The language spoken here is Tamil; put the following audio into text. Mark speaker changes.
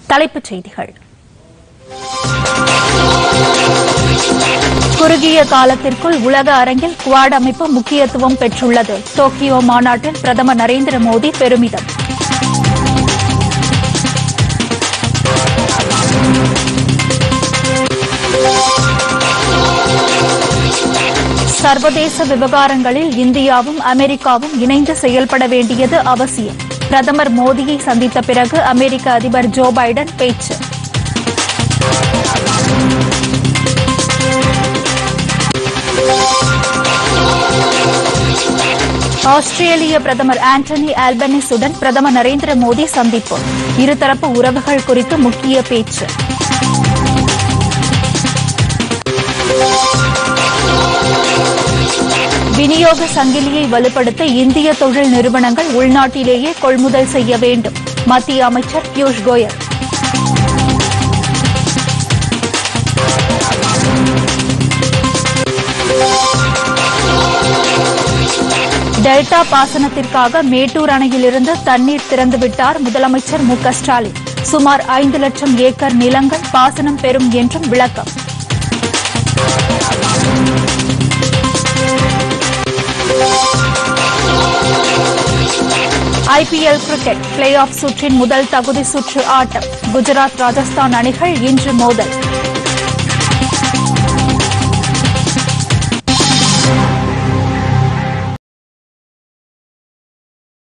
Speaker 1: தலைப்புச் செய்திகள் குறுகிய காலத்திற்குள் உலக அரங்கில் குவாட் அமைப்பு முக்கியத்துவம் பெற்றுள்ளது டோக்கியோ மாநாட்டில் பிரதமர் நரேந்திர மோடி பெருமிதம் சர்வதேச விவகாரங்களில் இந்தியாவும் அமெரிக்காவும் இணைந்து செயல்பட வேண்டியது அவசியம் பிரதமர் மோடியை சந்தித்த பிறகு அமெரிக்க அதிபர் ஜோ பைடன் பேச்சு ஆஸ்திரேலிய பிரதமர் ஆண்டனி ஆல்பனிஸுடன் பிரதமர் நரேந்திர மோடி சந்திப்பு இருதரப்பு உறவுகள் குறித்து முக்கிய பேச்சு விநியோக சங்கிலியை வலுப்படுத்த இந்திய தொழில் நிறுவனங்கள் உள்நாட்டிலேயே கொள்முதல் செய்ய வேண்டும் மத்திய அமைச்சர் பியூஷ் கோயல் டெல்டா பாசனத்திற்காக மேட்டூர் அணையிலிருந்து தண்ணீர் திறந்துவிட்டார் முதலமைச்சர் மு க ஸ்டாலின் சுமார் ஐந்து லட்சம் ஏக்கர் நிலங்கள் பாசனம் பெறும் என்றும் விளக்கம் ஐபிஎல் கிரிக்கெட் பிளே ஆஃப் சுற்றின் முதல் தகுதி சுற்று ஆட்டம் குஜராத் ராஜஸ்தான் அணிகள் இன்று மோதல்